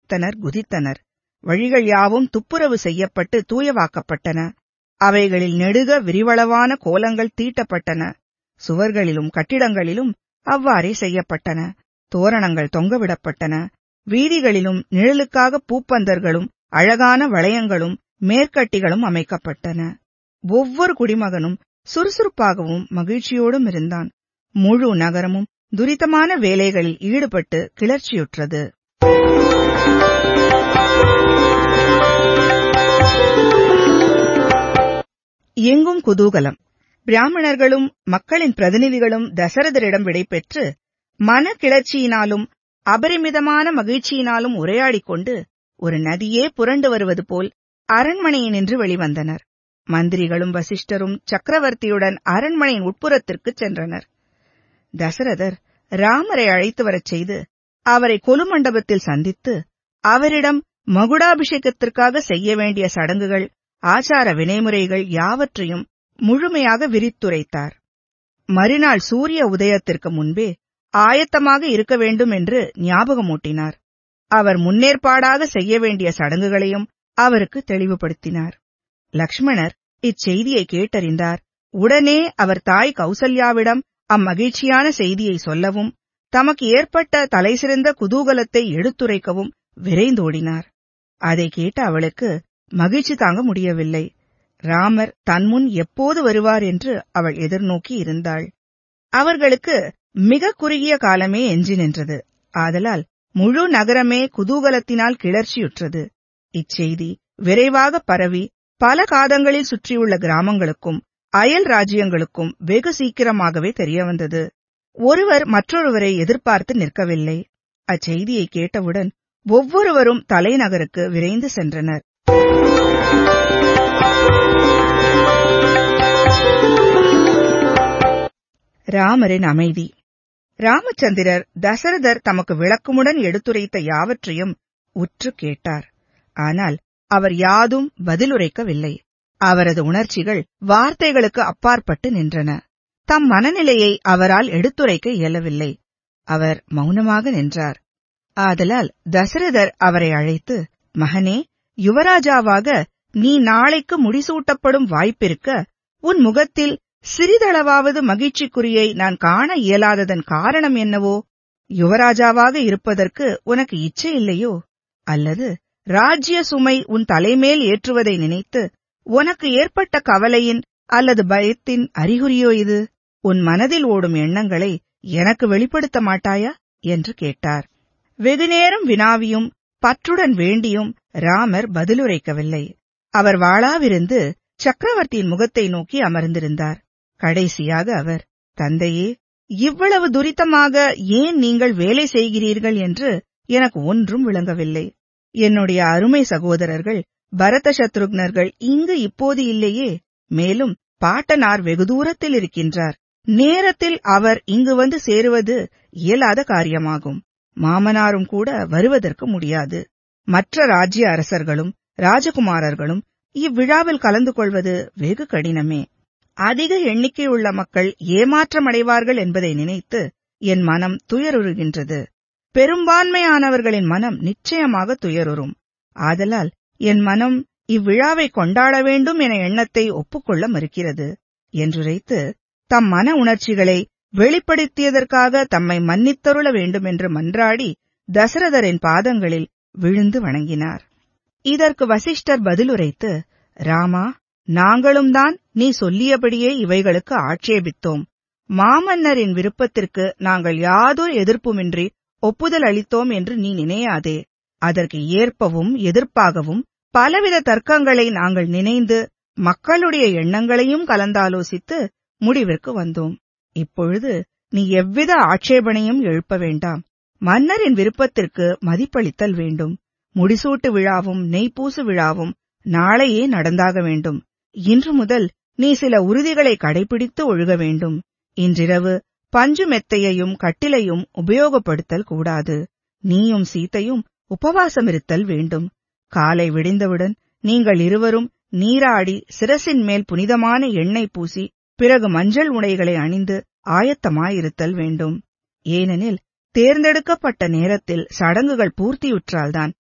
குதித்தனர் குதித்தனர் வழிகள் யாவும் துப்புரவு செய்யப்பட்டு தூயவாக்கப்பட்டன அவைகளில் நெடுக விரிவளவான கோலங்கள் தீட்டப்பட்டன சுவர்களிலும் கட்டிடங்களிலும் அவ்வாறே செய்யப்பட்டன தோரணங்கள் தொங்கவிடப்பட்டன வீதிகளிலும் நிழலுக்காக பூப்பந்தர்களும் அழகான வளையங்களும் மேற்கட்டிகளும் அமைக்கப்பட்டன ஒவ்வொரு குடிமகனும் சுறுசுறுப்பாகவும் மகிழ்ச்சியோடும் இருந்தான் முழு நகரமும் துரிதமான வேலைகளில் ஈடுபட்டு கிளர்ச்சியுற்றது எங்கும் குதூகலம் பிராமணர்களும் மக்களின் பிரதிநிதிகளும் தசரதரிடம் விடைபெற்று மன கிளர்ச்சியினாலும் அபரிமிதமான மகிழ்ச்சியினாலும் உரையாடிக் கொண்டு ஒரு நதியே புரண்டு வருவது போல் அரண்மனையினின்று வெளிவந்தனர் மந்திரிகளும் வசிஷ்டரும் சக்கரவர்த்தியுடன் அரண்மனையின் உட்புறத்திற்குச் சென்றனர் தசரதர் ராமரை அழைத்து வரச் செய்து அவரை கொலுமண்டபத்தில் சந்தித்து அவரிடம் மகுடாபிஷேகத்திற்காக செய்ய வேண்டிய சடங்குகள் ஆச்சார வினைமுறைகள் யாவற்றையும் முழுமையாக விரித்துரைத்தார் மறுநாள் சூரிய உதயத்திற்கு முன்பே ஆயத்தமாக இருக்க வேண்டும் என்று ஞாபகமூட்டினார் அவர் முன்னேற்பாடாக செய்ய வேண்டிய சடங்குகளையும் அவருக்கு தெளிவுபடுத்தினார் லக்ஷ்மணர் இச்செய்தியை கேட்டறிந்தார் உடனே அவர் தாய் கௌசல்யாவிடம் அம்மகிழ்ச்சியான செய்தியை சொல்லவும் தமக்கு ஏற்பட்ட தலைசிறந்த குதூகலத்தை எடுத்துரைக்கவும் விரைந்தோடினார் அதை கேட்ட அவளுக்கு மகிழ்ச்சி தாங்க முடியவில்லை ராமர் தன்முன் எப்போது வருவார் என்று அவள் எதிர்நோக்கி இருந்தாள் அவர்களுக்கு மிக குறுகிய காலமே எஞ்சி நின்றது ஆதலால் முழு நகரமே குதூகலத்தினால் கிளர்ச்சியுற்றது இச்செய்தி விரைவாக பரவி பல காதங்களில் சுற்றியுள்ள கிராமங்களுக்கும் அயல் ராஜ்யங்களுக்கும் வெகு சீக்கிரமாகவே தெரியவந்தது ஒருவர் மற்றொருவரை எதிர்பார்த்து நிற்கவில்லை அச்செய்தியை கேட்டவுடன் ஒவ்வொருவரும் தலைநகருக்கு விரைந்து சென்றனர் ராமரின் அமைதி ராமச்சந்திரர் தசரதர் தமக்கு விளக்கமுடன் எடுத்துரைத்த யாவற்றையும் உற்று கேட்டார் ஆனால் அவர் யாதும் பதிலுரைக்கவில்லை அவரது உணர்ச்சிகள் வார்த்தைகளுக்கு அப்பாற்பட்டு நின்றன தம் மனநிலையை அவரால் எடுத்துரைக்க இயலவில்லை அவர் மௌனமாக நின்றார் ஆதலால் தசரதர் அவரை அழைத்து மகனே யுவராஜாவாக நீ நாளைக்கு முடிசூட்டப்படும் வாய்ப்பிருக்க உன் முகத்தில் சிறிதளவாவது மகிழ்ச்சிக்குறியை நான் காண இயலாததன் காரணம் என்னவோ யுவராஜாவாக இருப்பதற்கு உனக்கு இச்சை இல்லையோ அல்லது ராஜ்ய சுமை உன் தலைமேல் ஏற்றுவதை நினைத்து உனக்கு ஏற்பட்ட கவலையின் அல்லது பயத்தின் அறிகுறியோ இது உன் மனதில் ஓடும் எண்ணங்களை எனக்கு வெளிப்படுத்த மாட்டாயா என்று கேட்டார் வெகுநேரம் வினாவியும் பற்றுடன் வேண்டியும் ராமர் பதிலுரைக்கவில்லை அவர் வாளாவிருந்து சக்கரவர்த்தியின் முகத்தை நோக்கி அமர்ந்திருந்தார் கடைசியாக அவர் தந்தையே இவ்வளவு துரிதமாக ஏன் நீங்கள் வேலை செய்கிறீர்கள் என்று எனக்கு ஒன்றும் விளங்கவில்லை என்னுடைய அருமை சகோதரர்கள் பரத சத்ருக்னர்கள் இங்கு இப்போது இல்லையே மேலும் பாட்டனார் வெகு தூரத்தில் இருக்கின்றார் நேரத்தில் அவர் இங்கு வந்து சேருவது இயலாத காரியமாகும் மாமனாரும் கூட வருவதற்கு முடியாது மற்ற ராஜ்ய அரசர்களும் ராஜகுமாரர்களும் இவ்விழாவில் கலந்து கொள்வது வெகு கடினமே அதிக எண்ணிக்கையுள்ள மக்கள் ஏமாற்றமடைவார்கள் என்பதை நினைத்து என் மனம் துயருறுகின்றது பெரும்பான்மையானவர்களின் மனம் நிச்சயமாக துயருறும் ஆதலால் என் மனம் இவ்விழாவை கொண்டாட வேண்டும் என எண்ணத்தை ஒப்புக்கொள்ள மறுக்கிறது என்றுரைத்து தம் மன உணர்ச்சிகளை வெளிப்படுத்தியதற்காக தம்மை மன்னித்தருள வேண்டுமென்று மன்றாடி தசரதரின் பாதங்களில் விழுந்து வணங்கினார் இதற்கு வசிஷ்டர் பதிலுரைத்து ராமா நாங்களும் தான் நீ சொல்லியபடியே இவைகளுக்கு ஆட்சேபித்தோம் மாமன்னரின் விருப்பத்திற்கு நாங்கள் யாதொரு எதிர்ப்புமின்றி ஒப்புதல் அளித்தோம் என்று நீ நினையாதே அதற்கு ஏற்பவும் எதிர்ப்பாகவும் பலவித தர்க்கங்களை நாங்கள் நினைந்து மக்களுடைய எண்ணங்களையும் கலந்தாலோசித்து முடிவிற்கு வந்தோம் இப்பொழுது நீ எவ்வித ஆட்சேபனையும் எழுப்ப வேண்டாம் மன்னரின் விருப்பத்திற்கு மதிப்பளித்தல் வேண்டும் முடிசூட்டு விழாவும் நெய்ப்பூசு விழாவும் நாளையே நடந்தாக வேண்டும் இன்று முதல் நீ சில உறுதிகளை கடைபிடித்து ஒழுக வேண்டும் இன்றிரவு பஞ்சு மெத்தையையும் கட்டிலையும் உபயோகப்படுத்தல் கூடாது நீயும் சீத்தையும் உபவாசமிருத்தல் வேண்டும் காலை விடிந்தவுடன் நீங்கள் இருவரும் நீராடி சிரசின் மேல் புனிதமான எண்ணெய் பூசி பிறகு மஞ்சள் உடைகளை அணிந்து ஆயத்தமாயிருத்தல் வேண்டும் ஏனெனில் தேர்ந்தெடுக்கப்பட்ட நேரத்தில் சடங்குகள் பூர்த்தியுற்றால்தான்